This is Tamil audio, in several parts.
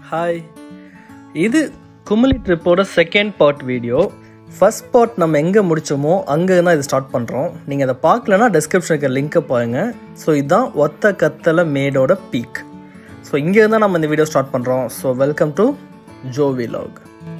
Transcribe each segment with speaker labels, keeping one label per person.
Speaker 1: ஹாய் இது குமிலி ட்ரிப்போட second part video first part நம்ம எங்கே முடிச்சோமோ அங்கே தான் இது ஸ்டார்ட் பண்ணுறோம் நீங்கள் அதை பார்க்கலன்னா டிஸ்கிரிப்ஷன் இருக்க லிங்க்கை பாருங்கள் ஸோ இதுதான் ஒத்த கத்தலை மேடோட பீக் ஸோ இங்கே தான் நம்ம இந்த வீடியோ ஸ்டார்ட் பண்ணுறோம் so welcome to Jo vlog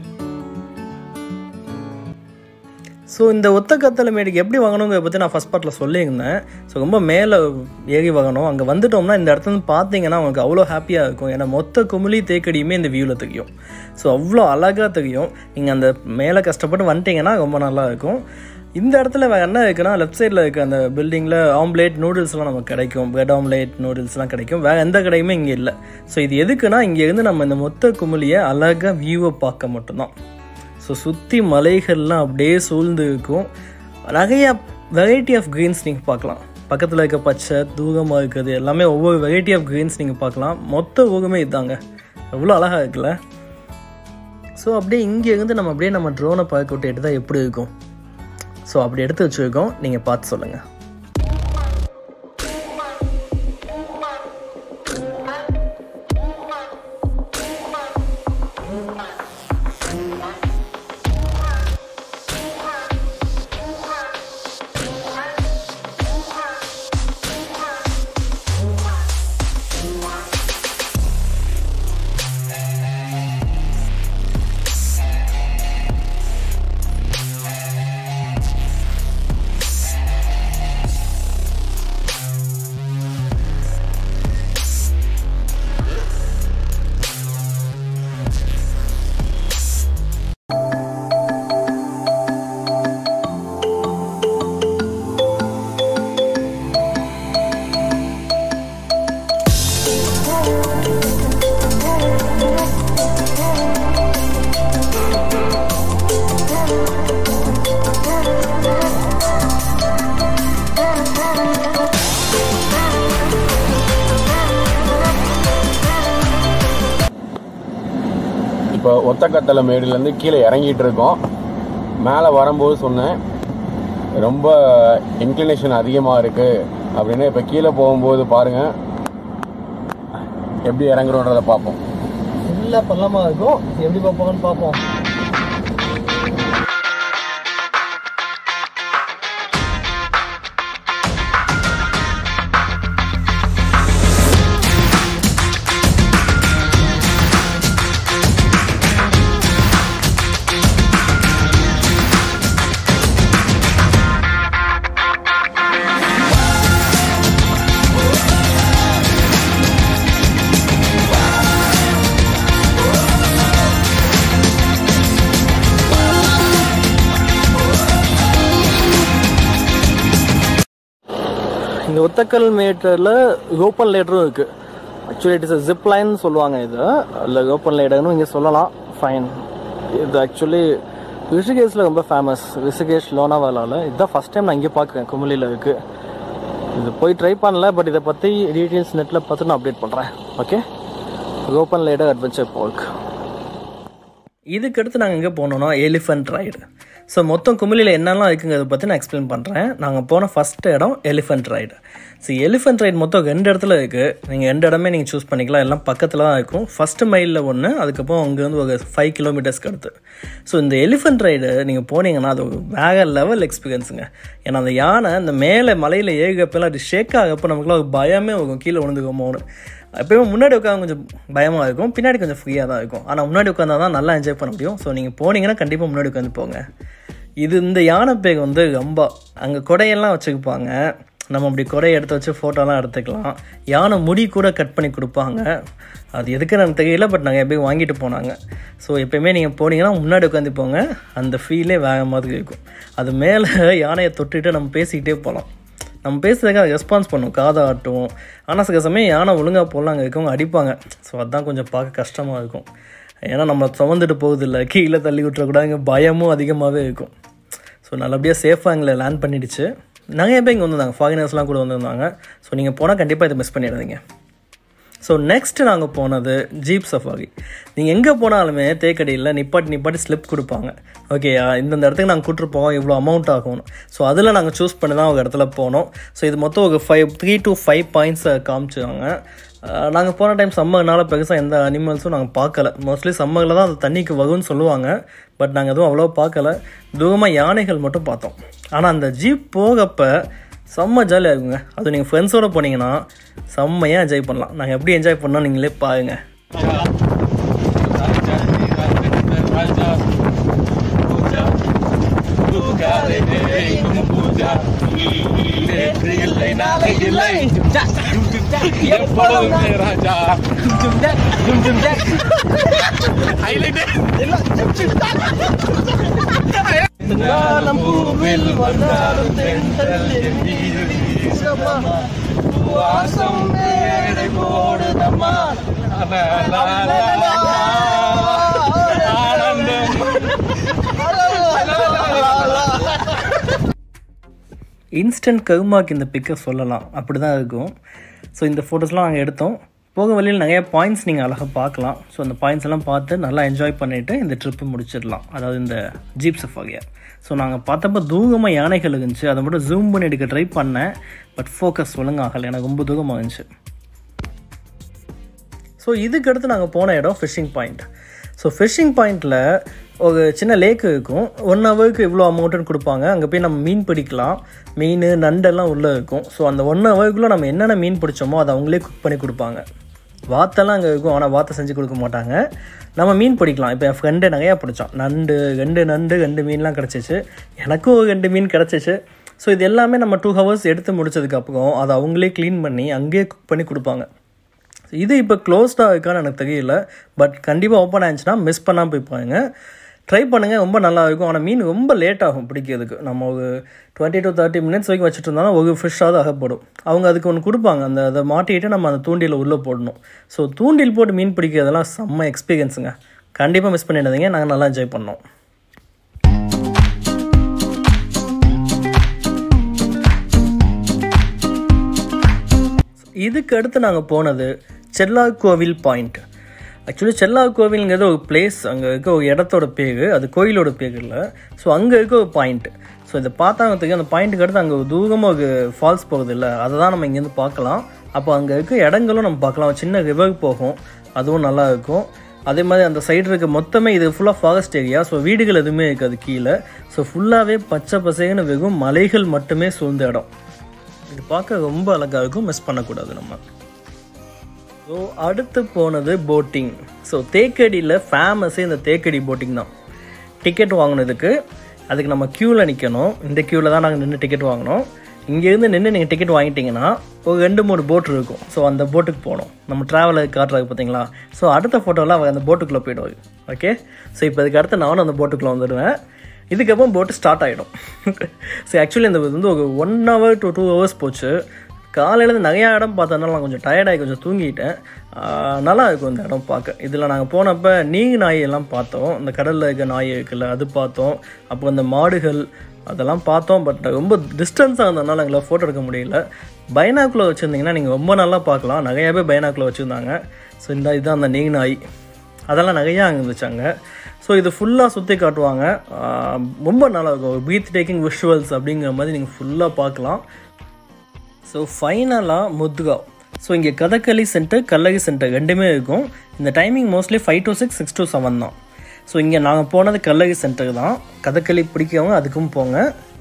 Speaker 1: so இந்த ஒத்த கத்தலை மேடுக்கு எப்படி வாங்கணுங்கிறத பற்றி நான் ஃபஸ்ட் பார்ட்டில் சொல்லியிருந்தேன் ஸோ ரொம்ப மேலே ஏறி வாங்கணும் அங்கே வந்துட்டோம்னா இந்த இடத்துல இருந்து பார்த்தீங்கன்னா உங்களுக்கு அவ்வளோ ஹாப்பியாக இருக்கும் ஏன்னா மொத்த குமிழி தேக்கடியுமே இந்த வியூவில் தெரியும் ஸோ அவ்வளோ அழகாக தெரியும் நீங்கள் அந்த மேலே கஷ்டப்பட்டு வந்துட்டீங்கன்னா ரொம்ப நல்லா இருக்கும் இந்த இடத்துல வேறு என்ன இருக்குன்னா லெஃப்ட் சைடில் இருக்க அந்த பில்டிங்கில் ஆம்லேட் நூடுல்ஸ்லாம் நமக்கு கிடைக்கும் பிரெட் ஆம்லேட் நூடுல்ஸ்லாம் கிடைக்கும் வேறு எந்த கடையுமே இங்கே இல்லை ஸோ இது எதுக்குன்னா இங்கேருந்து நம்ம இந்த மொத்த குமிழியை அழகாக வியூவை பார்க்க மட்டும்தான் ஸோ சுற்றி மலைகள்லாம் அப்படியே சூழ்ந்து இருக்கும் நிறைய வெரைட்டி ஆஃப் க்ரீன்ஸ் நீங்கள் பார்க்கலாம் பக்கத்தில் இருக்க பச்சை தூரமாக இருக்கிறது எல்லாமே ஒவ்வொரு வெரைட்டி ஆஃப் க்ரீன்ஸ் நீங்கள் பார்க்கலாம் மொத்த ஊகமே இதாங்க எவ்வளோ அழகாக இருக்குல்ல ஸோ அப்படியே இங்கே இருந்து நம்ம அப்படியே நம்ம ட்ரோனை பார்க்க விட்டு எடுத்தால் எப்படி இருக்கும் ஸோ அப்படி எடுத்து வச்சுருக்கோம் நீங்கள் பார்த்து சொல்லுங்கள்
Speaker 2: இப்போ ஒத்தக்கத்தலை மேடுலேருந்து கீழே இறங்கிட்டு இருக்கோம் மேலே வரும்போது சொன்னேன் ரொம்ப இன்க்ளினேஷன் அதிகமாக இருக்குது அப்படின்னு இப்போ கீழே போகும்போது பாருங்கள் எப்படி இறங்குறோன்றதை பார்ப்போம்
Speaker 1: ஃபுல்லாக பள்ளமாக இருக்கும் எப்படி பார்ப்போம்னு பார்ப்போம் இந்த ஒத்தக்கல் மேட்டரில் ஓப்பன் லேட்டரும் இருக்குது actually it is zip line சொல்லுவாங்க இது இல்லை ஓப்பன் லேடர்னு இங்கே சொல்லலாம் ஃபைன் இது ஆக்சுவலி ரிஷிகேஷில் ரொம்ப ஃபேமஸ் ரிஷிகேஷ் லோனாவாலாவில் இதுதான் ஃபஸ்ட் டைம் நான் இங்கே பார்க்குறேன் குமிலியில் இருக்குது இது போய் ட்ரை பண்ணல பட் இதை பற்றி டீட்டெயில்ஸ் நெட்டில் பார்த்து நான் அப்டேட் பண்ணுறேன் okay open ladder adventure park இதுக்கடுத்து நாங்கள் எங்கே போனோம்னா எலிஃபண்ட் ரைடு ஸோ மொத்தம் குமிழியில் என்னெல்லாம் இருக்குங்கிறத பற்றி நான் எக்ஸ்பிளைன் பண்ணுறேன் நாங்கள் போன ஃபஸ்ட் இடம் elephant ride so elephant ride மொத்தம் ரெண்டு இடத்துல இருக்குது நீங்கள் ரெண்டு இடமே நீங்கள் சூஸ் பண்ணிக்கலாம் எல்லாம் பக்கத்தில் தான் இருக்கும் ஃபஸ்ட்டு மைலில் ஒன்று அதுக்கப்புறம் அங்கேருந்து ஒரு ஃபைவ் கிலோமீட்டர்ஸ்க்கு அடுத்து ஸோ இந்த எலிஃபண்ட் ரைடு நீங்கள் போனீங்கன்னா அது ஒரு வேற லெவல் எக்ஸ்பீரியன்ஸுங்க ஏன்னா அந்த யானை அந்த மேலே மலையில் ஏகப்பெல்லாம் அது ஷேக் ஆகப்போ நமக்குலாம் ஒரு பயமே இருக்கும் கீழே விழுந்துக்கோமோன்னு எப்பயுமே முன்னாடி உட்காந்து கொஞ்சம் பயமாக இருக்கும் பின்னாடி கொஞ்சம் ஃப்ரீயாக தான் இருக்கும் ஆனால் முன்னாடி உட்காந்தா தான் நல்லா என்ஜாய் பண்ண முடியும் ஸோ நீங்கள் போனீங்கன்னா கண்டிப்பாக முன்னாடி உட்காந்து போங்க இது இந்த யானை பேக் வந்து ரொம்ப அங்கே கொடையெல்லாம் வச்சுருப்பாங்க நம்ம அப்படி கொடையை எடுத்து வச்சு ஃபோட்டோலாம் எடுத்துக்கலாம் யானை முடி கூட கட் பண்ணி கொடுப்பாங்க அது எதுக்கு எனக்கு தெரியல பட் நாங்கள் எப்பயும் வாங்கிட்டு போனாங்க ஸோ எப்பயுமே நீங்கள் போனீங்கன்னா முன்னாடி உட்காந்து போங்க அந்த ஃபீலே வேற மாதிரி இருக்கும் அது மேலே யானையை தொட்டுட்டு நம்ம பேசிக்கிட்டே போகலாம் நம்ம பேசுறதுக்கு அதை ரெஸ்பான்ஸ் பண்ணும் காதை ஆட்டும் ஆனால் சில சமயம் யானை ஒழுங்காக போடலாம் அங்கே இருக்கவங்க அடிப்பாங்க ஸோ அதுதான் கொஞ்சம் பார்க்க கஷ்டமாக இருக்கும் ஏன்னா நம்ம சுமந்துட்டு போகுது இல்லை கீழே தள்ளி விட்டுறக்கூடாதுங்க பயமும் அதிகமாகவே இருக்கும் ஸோ நல்லபடியாக சேஃபாக எங்களை லேண்ட் பண்ணிடுச்சு நிறைய பேர் இங்கே வந்திருந்தாங்க ஃபாரினர்ஸ்லாம் கூட வந்திருந்தாங்க ஸோ நீங்கள் போனால் கண்டிப்பாக இதை மிஸ் பண்ணிடாதீங்க ஸோ நெக்ஸ்ட் நாங்கள் போனது ஜீப் சஃபாரி நீங்கள் எங்கே போனாலுமே தேக்கடியில் நிப்பாட்டி நிப்பாட்டி ஸ்லிப் கொடுப்பாங்க ஓகேயா இந்தந்த இடத்துக்கு நாங்கள் கூட்டிருப்போம் இவ்வளோ அமௌண்ட் ஆகும் ஸோ அதில் நாங்கள் சூஸ் பண்ணி தான் ஒரு இடத்துல போனோம் ஸோ இது மொத்தம் ஒரு ஃபைவ் த்ரீ டு ஃபைவ் பாயிண்ட்ஸை காமிச்சாங்க நாங்கள் போன டைம் சம்மர்னால பெருசாக எந்த அனிமல்ஸும் நாங்கள் பார்க்கல மோஸ்ட்லி சம்மரில் தான் அது தண்ணிக்கு வகுன்னு சொல்லுவாங்க பட் நாங்கள் எதுவும் அவ்வளோ பார்க்கல தூரமாக யானைகள் மட்டும் பார்த்தோம் ஆனால் அந்த ஜீப் போகப்ப செம்ம ஜாலியாக இருக்குங்க அது நீங்கள் ஃப்ரெண்ட்ஸோடு போனீங்கன்னா செம்மையாக என்ஜாய் பண்ணலாம் நாங்கள் எப்படி என்ஜாய் பண்ணோம் நீங்களே பாருங்க இன்ஸ்டன்ட் கருமாக்கு இந்த பிக்கை சொல்லலாம் அப்படி தான் இருக்கும் ஸோ இந்த ஃபோட்டோஸ்லாம் நாங்கள் எடுத்தோம் போக வழியில் நிறைய பாயிண்ட்ஸ் நீங்கள் அழகாக பார்க்கலாம் ஸோ அந்த பாயிண்ட்ஸ் எல்லாம் பார்த்து நல்லா என்ஜாய் பண்ணிவிட்டு இந்த ட்ரிப்பு முடிச்சிடலாம் அதாவது இந்த ஜீப் சஃபாரியை ஸோ நாங்கள் பார்த்தப்ப தூரமாக யானைகள் இருந்துச்சு அதை மட்டும் ஜூம் பண்ணி எடுக்க ட்ரை பண்ணேன் பட் ஃபோக்கஸ் ஒழுங்காக ஆகலை எனக்கு ரொம்ப தூரமாக இருந்துச்சு ஸோ இதுக்கு அடுத்து நாங்கள் போன இடம் ஃபிஷ்ஷிங் பாயிண்ட் ஸோ ஃபிஷ்ஷிங் பாயிண்ட்டில் ஒரு சின்ன லேக் இருக்கும் ஒன் ஹவருக்கு இவ்வளோ அமௌண்ட்டுன்னு கொடுப்பாங்க அங்கே போய் நம்ம மீன் பிடிக்கலாம் மீன் நண்டெல்லாம் உள்ளே இருக்கும் ஸோ அந்த ஒன் ஹவருக்குள்ளே நம்ம என்னென்ன மீன் பிடிச்சோமோ அதை அவங்களே குக் பண்ணி கொடுப்பாங்க வாத்தெல்லாம் அங்கே இருக்கும் ஆனால் வாத்தை செஞ்சு கொடுக்க மாட்டாங்க நம்ம மீன் பிடிக்கலாம் இப்போ என் ஃப்ரெண்டு நிறையா பிடிச்சான் நண்டு ரெண்டு நண்டு ரெண்டு மீன்லாம் கிடச்சிச்சு எனக்கும் ஒரு ரெண்டு மீன் கிடச்சிச்சு ஸோ இது எல்லாமே நம்ம டூ ஹவர்ஸ் எடுத்து முடிச்சதுக்கப்புறம் அதை அவங்களே க்ளீன் பண்ணி அங்கேயே குக் பண்ணி கொடுப்பாங்க இது இப்போ க்ளோஸ்டாக இருக்கான்னு எனக்கு தெரியல பட் கண்டிப்பாக ஓப்பன் ஆயிடுச்சுன்னா மிஸ் பண்ணாமல் போய் பாருங்க ட்ரை பண்ணுங்கள் ரொம்ப நல்லா இருக்கும் ஆனால் மீன் ரொம்ப லேட் ஆகும் பிடிக்கிறதுக்கு நம்ம ஒரு டுவெண்ட்டி டு தேர்ட்டி மினிட்ஸ் வரைக்கும் வச்சுட்டு இருந்தாலும் ஒரு ஃபிஷ்ஷாவது அகப்படும் அவங்க அதுக்கு ஒன்று கொடுப்பாங்க அந்த அதை மாட்டிட்டு நம்ம அந்த தூண்டில் உள்ளே போடணும் ஸோ தூண்டில் போட்டு மீன் பிடிக்கிறதெல்லாம் செம்ம எக்ஸ்பீரியன்ஸுங்க கண்டிப்பாக மிஸ் பண்ணிடாதீங்க நாங்கள் நல்லா என்ஜாய் பண்ணோம் இதுக்கு அடுத்து நாங்கள் போனது செல்லா கோவில் பாயிண்ட் ஆக்சுவலி செல்லா கோவில்ங்கிறது ஒரு பிளேஸ் அங்கே இருக்க ஒரு இடத்தோட பேர் அது கோயிலோட பேர் இல்லை ஸோ அங்கே இருக்க ஒரு பாயிண்ட் ஸோ இதை பார்த்தாங்க அந்த பாயிண்ட்டுக்கு அடுத்து அங்கே தூரமாக ஒரு ஃபால்ஸ் போகுது இல்லை அதை தான் நம்ம இங்கேருந்து பார்க்கலாம் அப்போ அங்கே இருக்க இடங்களும் நம்ம பார்க்கலாம் சின்ன ரிவர் போகும் அதுவும் நல்லா இருக்கும் அதே மாதிரி அந்த சைடு இருக்க மொத்தமே இது ஃபுல்லாக ஃபாரஸ்ட் ஏரியா ஸோ வீடுகள் எதுவுமே இருக்காது கீழே ஸோ ஃபுல்லாகவே பச்சை பசேன்னு வெறும் மலைகள் மட்டுமே சூழ்ந்த இடம் இது பார்க்க ரொம்ப அழகாக இருக்கும் மிஸ் பண்ணக்கூடாது நம்ம ஸோ அடுத்து போனது போட்டிங் ஸோ தேக்கடியில் ஃபேமஸே இந்த தேக்கடி போட்டிங் தான் டிக்கெட் வாங்கினதுக்கு அதுக்கு நம்ம க்யூவில் நிற்கணும் இந்த க்யூவில் தான் நாங்கள் நின்று டிக்கெட் வாங்கினோம் இங்கேருந்து நின்று நீங்கள் டிக்கெட் வாங்கிட்டீங்கன்னா ஒரு ரெண்டு மூணு போட் இருக்கும் ஸோ அந்த போட்டுக்கு போகணும் நம்ம ட்ராவலர் காட்டுறாங்க பார்த்தீங்களா ஸோ அடுத்த ஃபோட்டோவில் அவங்க அந்த போட்டுக்குள்ளே போயிடுவாங்க ஓகே ஸோ இப்போ இதுக்கு அடுத்து நானும் அந்த போட்டுக்குள்ளே வந்துடுவேன் இதுக்கப்புறம் போட்டு ஸ்டார்ட் ஆகிடும் ஸோ ஆக்சுவலி இந்த இது வந்து ஒரு one hour to two hours போச்சு காலையிலேருந்து நிறையா இடம் பார்த்ததுனால நான் கொஞ்சம் டயர்டாகி கொஞ்சம் தூங்கிட்டேன் ஆஹ் நல்லா இருக்கும் இந்த இடம் பார்க்க இதில் நாங்கள் போனப்போ நீர் நாய் எல்லாம் பார்த்தோம் இந்த கடலில் இருக்க நாய் இருக்குல்ல அது பார்த்தோம் அப்புறம் இந்த மாடுகள் அதெல்லாம் பார்த்தோம் பட் ரொம்ப டிஸ்டன்ஸாக இருந்ததுனால எங்களால் ஃபோட்டோ எடுக்க முடியல பைனாக்குள்ளே வச்சுருந்தீங்கன்னா நீங்கள் ரொம்ப நல்லா பார்க்கலாம் நிறையாவே பைனாக்குள்ளே வச்சுருந்தாங்க ஸோ இந்த இதுதான் அந்த நீர் நாய் அதெல்லாம் நிறையா அங்கே இருந்துச்சாங்க ஸோ இது ஃபுல்லாக சுற்றி காட்டுவாங்க ஆஹ் ரொம்ப நல்லா இருக்கும் பீத் டேக்கிங் விஷுவல்ஸ் அப்படிங்கிற மாதிரி நீங்கள் ஃபுல்லாக பார்க்கலாம் ஸோ ஃபைனலாக முத்காவ் ஸோ இங்கே கதகளி சென்டர் கல்லகி சென்டர் ரெண்டுமே இருக்கும் இந்த timing mostly five to six six to seven தான் ஸோ இங்கே நாங்கள் போனது கல்லகி சென்டர் தான் கதகளி பிடிக்கவங்க அதுக்கும் போங்க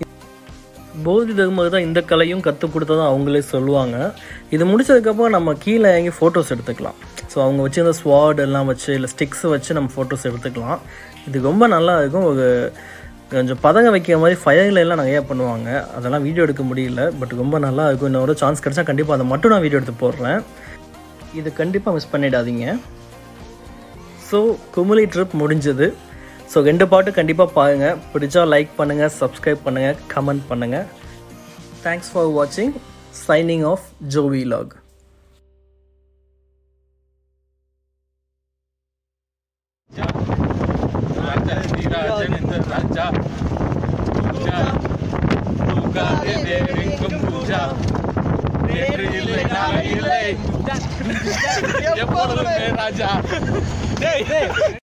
Speaker 1: பௌத்தி தர்மர் தான் இந்த கலையும் கற்றுக் கொடுத்ததும் அவங்களே சொல்லுவாங்க இது முடிச்சதுக்கப்புறம் நம்ம கீழே இறங்கி ஃபோட்டோஸ் எடுத்துக்கலாம் ஸோ அவங்க வச்சிருந்த ஸ்வாட் எல்லாம் வச்சு இல்லை ஸ்டிக்ஸ் வச்சு நம்ம ஃபோட்டோஸ் எடுத்துக்கலாம் இது ரொம்ப நல்லா இருக்கும் ஒரு கொஞ்சம் பதங்க வைக்கிற மாதிரி ஃபயர்ல எல்லாம் நிறையா பண்ணுவாங்க அதெல்லாம் வீடியோ எடுக்க முடியல பட் ரொம்ப நல்லா இருக்கும் இன்னொரு சான்ஸ் கிடைச்சா கண்டிப்பாக அதை மட்டும் நான் வீடியோ எடுத்து போடுறேன் இது கண்டிப்பாக மிஸ் பண்ணிடாதீங்க ஸோ குமுலி ட்ரிப் முடிஞ்சது ஸோ ரெண்டு பாட்டு கண்டிப்பாக பாருங்கள் பிடிச்சா லைக் பண்ணுங்கள் சப்ஸ்கிரைப் பண்ணுங்கள் கமெண்ட் பண்ணுங்கள் தேங்க்ஸ் ஃபார் வாட்சிங் signing off Jo vlog
Speaker 3: Raja Rajan இந்த ராஜா பூஜா பூகா எங்கும் பூஜா நேற்று இல்லை நாளை இல்லை எப்பொழுதுமே ராஜா